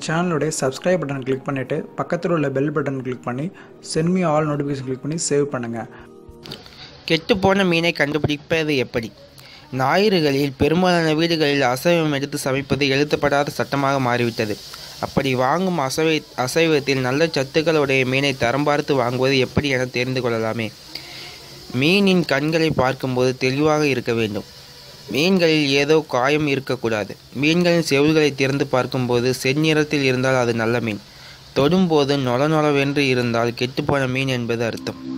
சேனலுடைய subscribe button click பண்ணிவிட்டு பக்கத்தில் உள்ள பெல் பட்டன் கிளிக் பண்ணி சென்மி ஆல் நோட்டிஃபிகேஷன் கிளிக் பண்ணி சேவ் பண்ணுங்கள் கெட்டுப்போன மீனை கண்டுபிடிப்பது எப்படி ஞாயிறுகளில் பெரும்பாலான வீடுகளில் அசைவம் எடுத்து சமைப்பது எழுதப்படாத சட்டமாக மாறிவிட்டது அப்படி வாங்கும் அசைவை அசைவத்தில் நல்ல சத்துக்களுடைய மீனை தரம் பார்த்து வாங்குவது எப்படி என தெரிந்து கொள்ளலாமே மீனின் கண்களை பார்க்கும்போது தெளிவாக இருக்க வேண்டும் மீன்களில் ஏதோ காயம் இருக்கக்கூடாது மீன்களின் செவுள்களை திறந்து பார்க்கும்போது செந்நிறத்தில் இருந்தால் அது நல்ல மீன் தொடும்போது நொல நொலவென்று இருந்தால் கெட்டுப்போன மீன் என்பது அர்த்தம்